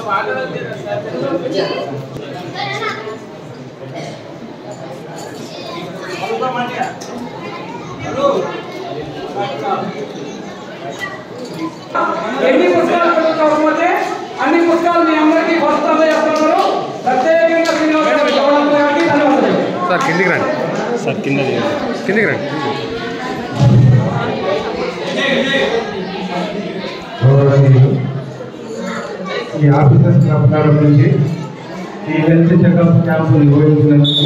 ఎన్ని పుస్తకాలు పెట్టుకోకపోతే అన్ని పుస్తకాలు మీ అందరికీ వస్తాలో చెప్తున్నారు ప్రత్యేకంగా శ్రీనివాసరావు గౌరవం గారికి ధన్యవాదాలు సార్ కిందికి రండి సార్ కింద కిందికి రండి గౌరవనీయులు ఈ ఆఫీసర్స్ క్లబ్ ప్రారంభించి ఈ హెల్త్ చెకప్ క్యాంపు నిర్వహించినందుకు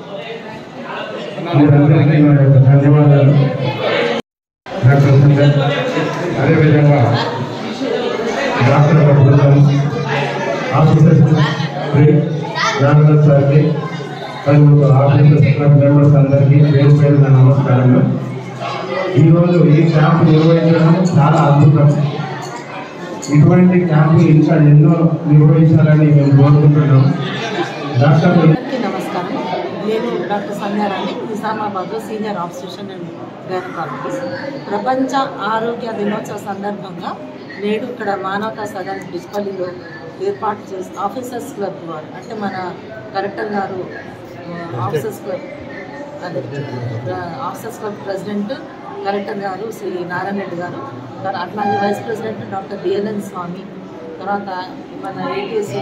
మీరందరికీ నా యొక్క ధన్యవాదాలు డాక్టర్ సంజయ్ అదేవిధంగా డాక్టర్ బృందం ఆఫీసర్స్ రామదాస్ సార్కి మరియు ఆఫీసర్స్ క్లబ్ మెంబర్స్ అందరికీ పేరు పేరున నమస్కారములు ఈరోజు ఈ క్యాంపు నిర్వహించడం చాలా అద్భుతం ఇటువంటి క్యాంపులు ఇంకా ఎన్నో నిర్వహించాలని మేము కోరుకుంటున్నాం డాక్టర్ అందరికీ నమస్కారం నేను డాక్టర్ సంధ్యారాణి నిజామాబాద్లో సీనియర్ ఆబ్స్టిషన్ అండ్ గైనకాలజిస్ట్ ప్రపంచ ఆరోగ్య దినోత్సవ సందర్భంగా నేడు ఇక్కడ మానవతా సదన్ డిస్పల్లిలో ఏర్పాటు చేసి ఆఫీసర్స్ క్లబ్ వారు అంటే మన కలెక్టర్ గారు ఆ, ఆఫీసర్స్ క్లబ్ అదే ఆ, ఆఫీసర్స్ క్లబ్ ప్రెసిడెంట్ కలెక్టర్ గారు శ్రీ నారాయణ రెడ్డి గారు తర్వాత అట్లాగే vice president doctor DLN Swamy తర్వాత మన ఏటీఎస్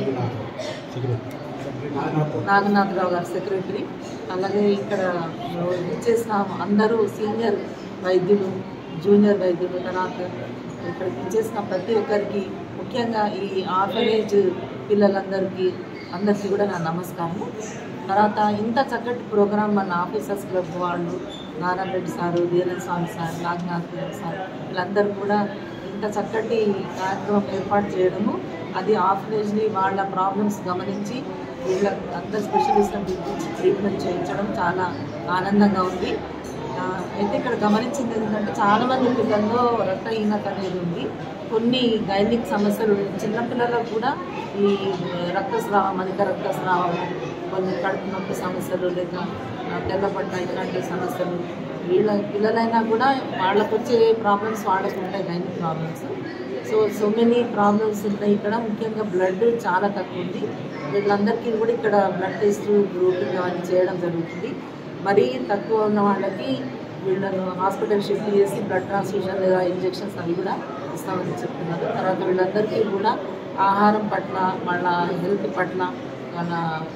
నాగనాథరావు గారు సెక్రటరీ అలాగే ఇక్కడ ఇచ్చేసిన అందరూ సీనియర్ వైద్యులు జూనియర్ వైద్యులు తర్వాత ఇక్కడ ఇచ్చేసిన ప్రతి ఒక్కరికి ముఖ్యంగా ఈ ఆర్ఫనేజ్ పిల్లలందరికీ అందరికీ కూడా నా నమస్కారము తర్వాత ఇంత చక్కటి ప్రోగ్రాం మన ఆఫీసర్స్ క్లబ్ వాళ్ళు Narayana Reddy sir Veeran Swamy sir Naganath sir వీళ్ళందరూ కూడా ఇంత చక్కటి కార్యక్రమం ఏర్పాటు చేయడము అది ఆర్ఫనేజ్ని వాళ్ళ ప్రాబ్లమ్స్ గమనించి వీళ్ళ అందరు స్పెషలిస్ట్లను పిలిపించి ట్రీట్మెంట్ చేయించడం చాలా ఆనందంగా ఉంది ఆ, అయితే ఇక్కడ గమనించింది ఏంటంటే చాలా మంది పిల్లల్లో రక్తహీనత అనేది ఉంది కొన్ని గైనిక్ సమస్యలు ఉన్నాయి. చిన్నపిల్లలకు కూడా ఈ రక్తస్రావం అధిక రక్తస్రావం కొన్ని కడుపు నొప్పి సమస్యలు లేదా ఆ, తెల్లపట్ట ఇలాంటి సమస్యలు వీళ్ళ పిల్లలైనా కూడా వాళ్ళకు వచ్చే ప్రాబ్లమ్స్ వాళ్ళకు ఉంటాయి gynaec problems so so many problems ఉన్నాయి ఇక్కడ ముఖ్యంగా బ్లడ్ చాలా తక్కువ ఉంది వీళ్ళందరికీ కూడా ఇక్కడ బ్లడ్ టెస్ట్ గ్రూపింగ్ అవన్నీ చేయడం జరుగుతుంది మరీ తక్కువ ఉన్న వాళ్ళకి వీళ్ళను హాస్పిటల్ షిఫ్ట్ చేసి బ్లడ్ ట్రాన్స్ఫ్యూషన్ లేదా ఇంజెక్షన్స్ అవి కూడా ఇస్తామని చెప్తున్నారు తర్వాత వీళ్ళందరికీ కూడా ఆహారం పట్ల వాళ్ళ హెల్త్ పట్ల వాళ్ళ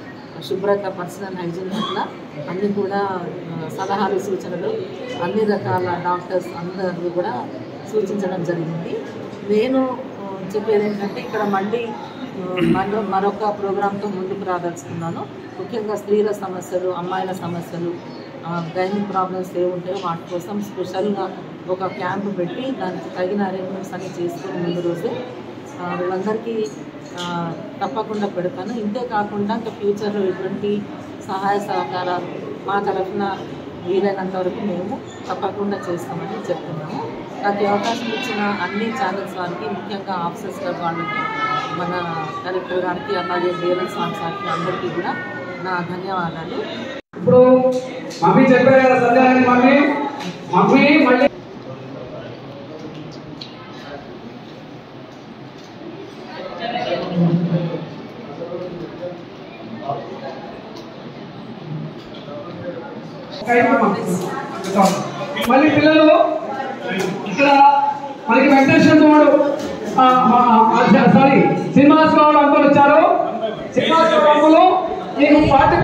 శుభ్రత పర్సనల్ హైజీన్ పట్ల అన్ని కూడా ఆ, సలహాలు సూచనలు అన్ని రకాల డాక్టర్స్ అందరూ కూడా సూచించడం జరిగింది నేను ఆ, చెప్పేది ఏంటంటే ఇక్కడ మళ్ళీ ఆ, మరో మరొక ప్రోగ్రాంతో ముందుకు రాదలుచుకున్నాను ముఖ్యంగా స్త్రీల సమస్యలు అమ్మాయిల సమస్యలు గైనిక్ ప్రాబ్లమ్స్ ఏముంటాయో వాటి కోసం స్పెషల్గా ఒక క్యాంప్ పెట్టి దానికి తగిన అరేంజ్మెంట్స్ అన్ని చేసుకుని ముందు రోజే ఆ, వీళ్ళందరికీ ఆ, తప్పకుండా పెడతాను ఇంతే కాకుండా ఇంకా ఫ్యూచర్లో ఎటువంటి సహాయ సహకారాలు మా తరఫున వీలైనంత వరకు మేము తప్పకుండా చేస్తామని చెప్తున్నాము నాకు ఈ అవకాశం ఇచ్చిన అన్ని ఛానల్స్ వారికి ముఖ్యంగా ఆఫీసర్స్ క్లబ్ వాళ్ళకి మన కలెక్టర్ గారికి అలాగే డిఎల్ఎన్ స్వామి సార్కి అందరికీ కూడా నా ధన్యవాదాలు ఇప్పుడు మమ్మీ చెప్పారు కదా సంధ్యారాణి మమ్మీ మమ్మీ మళ్ళీ మళ్ళీ పిల్లలు ఇక్కడ మనకి వెంకటేశ్వర గౌడ్ సారీ శ్రీనివాస్ గౌడ్ అంకులు వచ్చారు శ్రీనివాస్ గౌడ్ అంకులు మీకు పార్టీ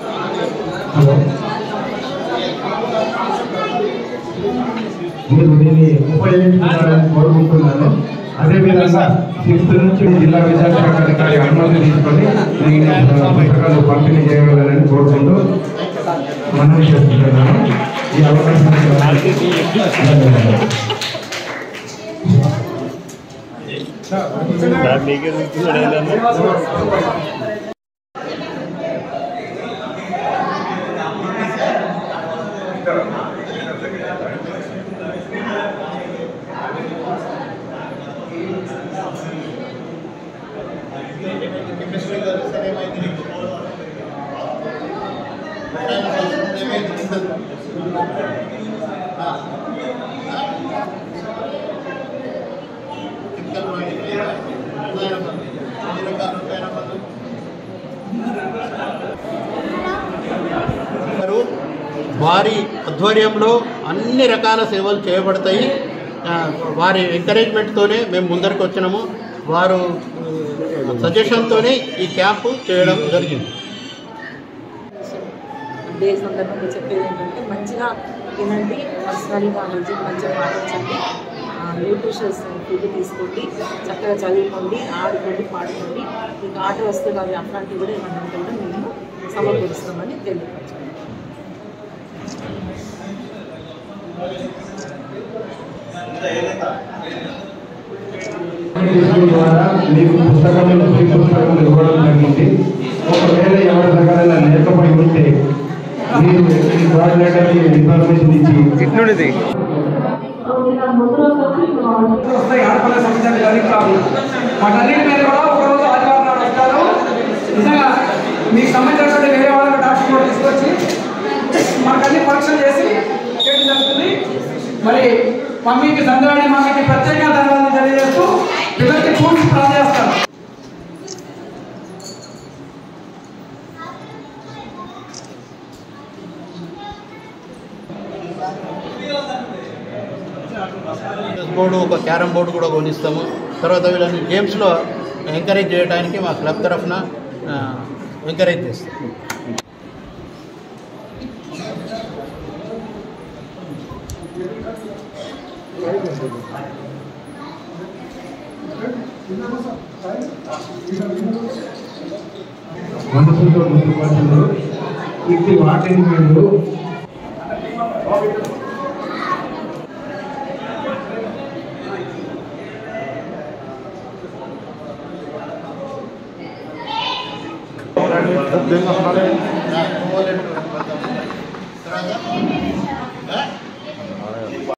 మీరు దీన్ని ఉపయోగించుకోవాలని కోరుకుంటున్నాను అదేవిధంగా సిక్స్త్ నుంచి జిల్లా విద్యాశాఖ అధికారి అనుమతి తీసుకొని దీన్ని పుస్తకాలు పంపిణీ చేయగలరని కోరుకుంటూ మనం చేస్తున్నాను ఈ అవకాశాన్ని ధన్యవాదాలు. సార్ మీకే చూస్తున్నాడు ఏంటన్నా అన్ని రకాల వారి ఆధ్వర్యంలో అన్ని రకాల సేవలు చేయబడతాయి ఆ, వారి ఎంకరేజ్మెంట్తోనే మేము ముందరికి వచ్చినాము వారు సజెషన్తోనే ఈ క్యాంపు చేయడం జరిగింది డే సందర్భంగా చెప్పేది ఏంటంటే మంచిగా తినండి పర్సనల్గా హెల్త్ మంచిగా పాటించండి న్యూట్రిషన్స్ ఫుడ్ తీసుకోండి చక్కగా చదువుకోండి ఆడుకోండి పాడుకోండి మీకు ఆట వస్తువులు అవి అట్లాంటివి కూడా ఏమన్నా ఉంటే కూడా మేము సమకూరుస్తామని తెలియపరచాలి స్కూల్ ద్వారా మీకు పుస్తకాలు ఫ్రీ పుస్తకాలు ఇవ్వడం జరిగింది ఒకవేళ ఎవరి దగ్గర లేకపోయి ఉంటే మీరు ఈ కోఆర్డినేటర్కి ఇన్ఫర్మేషన్ ఇచ్చి వస్తాయి ఆడపిల్ల సమస్యలు జరిగి కాదు వాటన్నిటి మీద కూడా ఒకరోజు ఆదివారం నాడు వస్తారు నిజంగా మీకు సంబంధించినటువంటి వేరే వాళ్ళకి డాక్టర్ కూడా తీసుకొచ్చి మనకు అన్ని పరీక్షలు చేసి చేయడం జరుగుతుంది మరి మమ్మీకి సంద్రాణి మమ్మీకి ప్రత్యేక ధన్యవాదాలు తెలియజేస్తూ పిల్లలకి పూర్తి ప్రార్థన చేస్తాను చెస్ బోర్డు ఒక క్యారమ్ బోర్డు కూడా కొనిస్తాము తర్వాత వీళ్ళని గేమ్స్లో ఎంకరేజ్ చేయడానికి మా క్లబ్ తరఫున ఎంకరేజ్ చేస్తాం మనసుతో ముందుకు వచ్చారు ఇది వాటిని మీరు